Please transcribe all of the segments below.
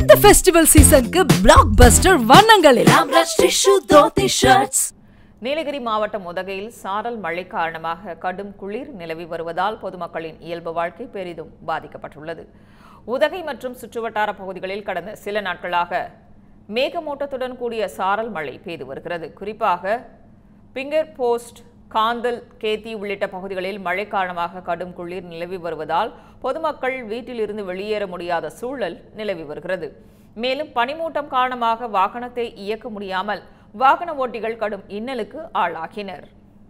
இந்த ஃபெஸ்டிவல் சீசனுக்கு blockbuster வண்ணங்களில் ஆம்ரஷ் டிஷ்யூ தோத்தி ஷர்ட்ஸ் நீலகிரி மாவட்டம் உதகையில் சாரல் மழை காரணமாக கடும் குளிர் நிலவி வருவதால் பொதுமக்களின் இயல்பு வாழ்க்கை பெரிதும் பாதிக்கப்பட்டுள்ளது உதகை மற்றும் சுற்றுவட்டார பகுதிகளில் கடந்த சில நாட்களாக மேகமூட்டத்துடன் கூடிய சாரல் மழை பெய்து வருகிறது குறிப்பாக பிங்கர் போஸ்ட் காந்தல் கேத்தி உள்ளிட்ட பகுதிகளில் மழை காரணமாக கடும் குளிர் நிலவி வருவதால் பொதுமக்கள் வீட்டிலிருந்து வெளியேற முடியாத சூழல் நிலவி வருகிறது மேலும் பனிமூட்டம் காரணமாக வாகனத்தை இயக்க முடியாமல் வாகன ஓட்டிகள் கடும் இன்னலுக்கு ஆளாகினர்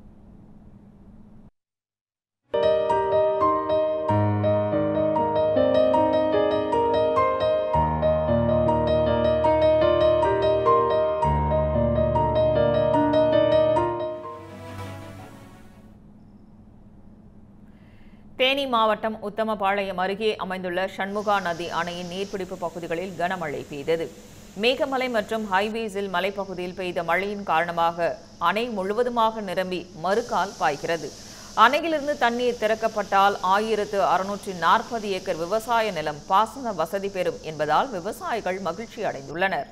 தேனி மாவட்டம் உத்தமபாளையம் அருகே அமைந்துள்ள சண்முகா நதி அணையின் நீர்பிடிப்பு பகுதிகளில் கனமழை பெய்தது மேகமலை மற்றும் ஹைவேஸில் மலைப்பகுதியில் பெய்த மழையின் காரணமாக அணை முழுவதுமாக நிரம்பி மறுகால் பாய்கிறது அணையிலிருந்து தண்ணீர் திறக்கப்பட்டால் ஆயிரத்து அறுநூற்றி நாற்பது ஏக்கர் விவசாய நிலம் பாசன வசதி பெறும் என்பதால் விவசாயிகள் மகிழ்ச்சி அடைந்துள்ளனர்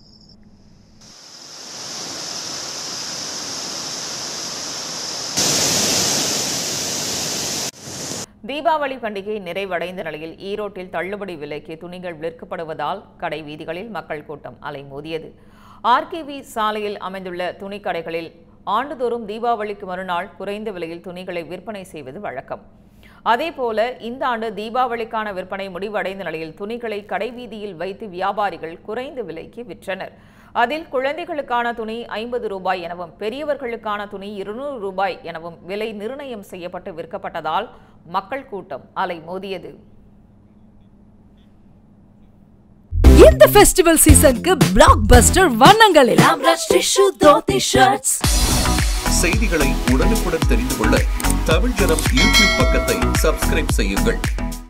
தீபாவளி பண்டிகை நிறைவடைந்த நிலையில் ஈரோட்டில் தள்ளுபடி விலைக்கு துணிகள் விற்கப்படுவதால் கடை வீதிகளில் மக்கள் கூட்டம் அலைமோதியது ஆர்கேவி சாலையில் அமைந்துள்ள துணிக்கடைகளில் ஆண்டுதோறும் தீபாவளிக்கு மறுநாள் குறைந்த விலையில் துணிகளை விற்பனை செய்வது வழக்கம் அதேபோல இந்த ஆண்டு தீபாவளிக்கான விற்பனை முடிவடைந்த நிலையில் துணிகளை கடைவீதியில் வைத்து வியாபாரிகள் குறைந்த விலைக்கு விற்றனர் அதில் குழந்தைகளுக்கான துணி ஐம்பது ரூபாய் எனவும் பெரியவர்களுக்கான துணி இருநூறு ரூபாய் எனவும் விலை நிர்ணயம் செய்யப்பட்டு விற்கப்பட்டதால் மக்கள் கூட்டம் அலைமோதியது இந்த ஃபெஸ்டிவல் சீசனுக்கு பிளாக் பஸ்டர் வண்ணங்களில் ஆம்ரஷ் டிஷ்யூ தோத்தி ஷர்ட்ஸ் செய்திகளை உடனுக்குடன் தெரிந்து கொள்ள தமிழ் ஜனம் யூடியூப் பக்கத்தை சப்ஸ்கிரைப் செய்யுங்கள்